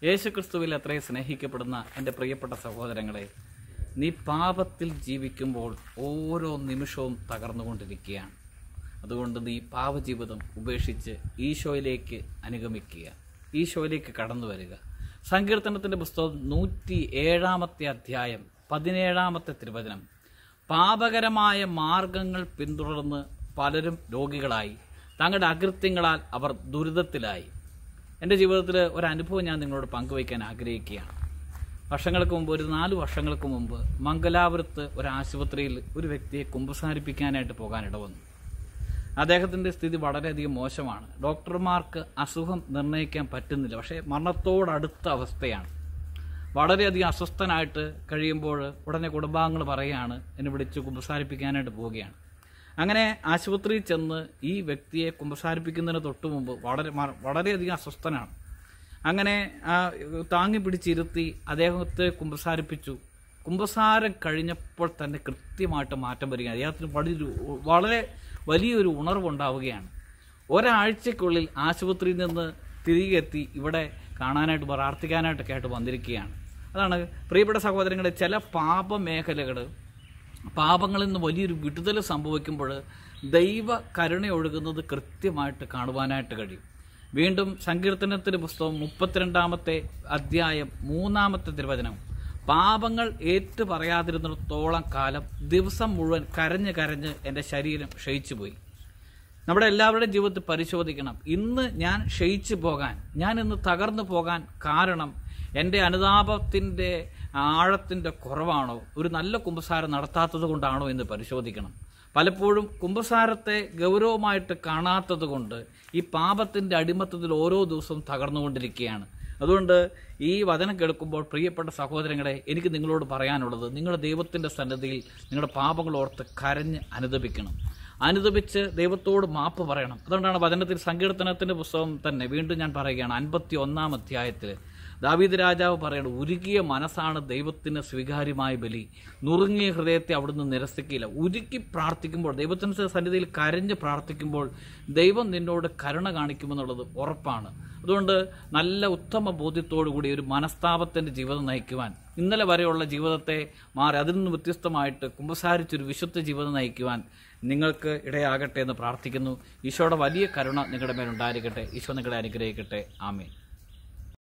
യേശുക്രിസ്തുവിൽ അത്രയും സ്നേഹിക്കപ്പെടുന്ന എൻ്റെ പ്രിയപ്പെട്ട സഹോദരങ്ങളെ നീ പാപത്തിൽ ജീവിക്കുമ്പോൾ ഓരോ നിമിഷവും തകർന്നുകൊണ്ടിരിക്കുകയാണ് അതുകൊണ്ട് നീ പാപജീവിതം ഉപേക്ഷിച്ച് ഈശോയിലേക്ക് അനുഗമിക്കുക ഈശോയിലേക്ക് കടന്നു വരിക സങ്കീർത്തനത്തിൻ്റെ പുസ്തകം നൂറ്റി ഏഴാമത്തെ അധ്യായം പതിനേഴാമത്തെ തിരുവചനം പാപകരമായ മാർഗങ്ങൾ പിന്തുടർന്ന് പലരും രോഗികളായി തങ്ങളുടെ അകൃത്യങ്ങളാൽ അവർ ദുരിതത്തിലായി എൻ്റെ ജീവിതത്തിൽ ഒരു അനുഭവം ഞാൻ നിങ്ങളോട് പങ്കുവയ്ക്കാൻ ആഗ്രഹിക്കുകയാണ് വർഷങ്ങൾക്ക് മുമ്പ് ഒരു നാല് വർഷങ്ങൾക്ക് മുമ്പ് മംഗലാപുരത്ത് ഒരു ആശുപത്രിയിൽ ഒരു വ്യക്തിയെ കുമ്പസാരിപ്പിക്കാനായിട്ട് പോകാനിട വന്നു അദ്ദേഹത്തിൻ്റെ സ്ഥിതി വളരെയധികം മോശമാണ് ഡോക്ടർമാർക്ക് അസുഖം നിർണ്ണയിക്കാൻ പറ്റുന്നില്ല പക്ഷേ മരണത്തോടടുത്ത അവസ്ഥയാണ് വളരെയധികം അസ്വസ്ഥനായിട്ട് കഴിയുമ്പോൾ ഉടനെ കുടുംബാംഗങ്ങൾ പറയുകയാണ് എന്നെ വിളിച്ച് കുമ്പസാരിപ്പിക്കാനായിട്ട് പോവുകയാണ് അങ്ങനെ ആശുപത്രിയിൽ ചെന്ന് ഈ വ്യക്തിയെ കുമ്പസാരിപ്പിക്കുന്നതിന് തൊട്ട് മുമ്പ് വളരെ മ- വളരെയധികം അസ്വസ്ഥനാണ് അങ്ങനെ ആ, താങ്ങി പിടിച്ചിരുത്തി അദ്ദേഹത്തെ കുമ്പസാരിപ്പിച്ചു കുമ്പസാരം കഴിഞ്ഞപ്പോൾ തന്നെ കൃത്യമായിട്ട് മാറ്റം വരികയാണ് അദ്ദേഹത്തിന് വലിയൊരു വളരെ വലിയൊരു ഉണർവുണ്ടാവുകയാണ് ഒരാഴ്ചക്കുള്ളിൽ ആശുപത്രിയിൽ നിന്ന് തിരികെ എത്തി ഇവിടെ കാണാനായിട്ട് പ്രാർത്ഥിക്കാനായിട്ടൊക്കെ ആയിട്ട് വന്നിരിക്കുകയാണ് അതാണ് പ്രിയപ്പെട്ട സഹോദരങ്ങളെ ചില പാപമേഖലകൾ പാപങ്ങളിൽ നിന്ന് വലിയൊരു വിടുതൽ സംഭവിക്കുമ്പോൾ ദൈവ കരുണ ഒഴുകുന്നത് കൃത്യമായിട്ട് കാണുവാനായിട്ട് കഴിയും വീണ്ടും സങ്കീർത്തനത്തിന്റെ പുസ്തകം മുപ്പത്തിരണ്ടാമത്തെ അധ്യായം മൂന്നാമത്തെ തിരുവചനം പാപങ്ങൾ ഏറ്റു പറയാതിരുന്നിടത്തോളം കാലം ദിവസം മുഴുവൻ കരഞ്ഞ് കരഞ്ഞ് എൻ്റെ ശരീരം ക്ഷയിച്ചുപോയി നമ്മുടെ എല്ലാവരുടെയും ജീവിതത്തിൽ പരിശോധിക്കണം ഇന്ന് ഞാൻ ക്ഷയിച്ചു പോകാൻ ഞാൻ ഇന്ന് തകർന്നു പോകാൻ കാരണം എൻ്റെ അനുതാപത്തിൻ്റെ ആഴത്തിൻ്റെ കുറവാണോ ഒരു നല്ല കുമ്പസാരം നടത്താത്തത് കൊണ്ടാണോ എന്ന് പരിശോധിക്കണം പലപ്പോഴും കുമ്പസാരത്തെ ഗൗരവമായിട്ട് കാണാത്തത് കൊണ്ട് ഈ പാപത്തിൻ്റെ അടിമത്തത്തിൽ ഓരോ ദിവസവും തകർന്നുകൊണ്ടിരിക്കുകയാണ് അതുകൊണ്ട് ഈ വചനം കേൾക്കുമ്പോൾ പ്രിയപ്പെട്ട സഹോദരങ്ങളെ എനിക്ക് നിങ്ങളോട് പറയാനുള്ളത് നിങ്ങളുടെ ദൈവത്തിൻ്റെ സന്നദ്ധിയിൽ നിങ്ങളുടെ പാപങ്ങൾ ഓർത്ത് കരഞ്ഞ് അനുദപിക്കണം അനുദപിച്ച് ദൈവത്തോട് മാപ്പ് പറയണം അതുകൊണ്ടാണ് വചനത്തിൽ സങ്കീർത്തനത്തിന്റെ പുസ്തകം തന്നെ വീണ്ടും ഞാൻ പറയുകയാണ് അൻപത്തി ഒന്നാം അധ്യായത്തിൽ ദാവീദ് രാജാവ് പറയണം ഉരുകിയ മനസ്സാണ് ദൈവത്തിന് സ്വീകാര്യമായ ബലി നുറുങ്ങിയ ഹൃദയത്തെ അവിടുന്ന് നിരസിക്കില്ല ഉരുക്കി പ്രാർത്ഥിക്കുമ്പോൾ ദൈവത്തിൻ്റെ സന്നിധിയിൽ കരഞ്ഞ് പ്രാർത്ഥിക്കുമ്പോൾ ദൈവം നിന്നോട് കരുണ കാണിക്കുമെന്നുള്ളത് ഉറപ്പാണ് അതുകൊണ്ട് നല്ല ഉത്തമ ബോധ്യത്തോടു കൂടി ഒരു മനസ്താപത്തിന്റെ ജീവിതം നയിക്കുവാൻ ഇന്നലെ വരെയുള്ള ജീവിതത്തെ മാറി അതിൽ നിന്ന് വ്യത്യസ്തമായിട്ട് കുമ്പസാരിച്ചൊരു വിശുദ്ധ ജീവിതം നയിക്കുവാൻ നിങ്ങൾക്ക് ഇടയാകട്ടെ എന്ന് പ്രാർത്ഥിക്കുന്നു ഈശോയുടെ വലിയ കരുണ നിങ്ങളുടെ മേലുണ്ടായിരിക്കട്ടെ ഈശോ നിങ്ങളെ അനുഗ്രഹിക്കട്ടെ ആമേൻ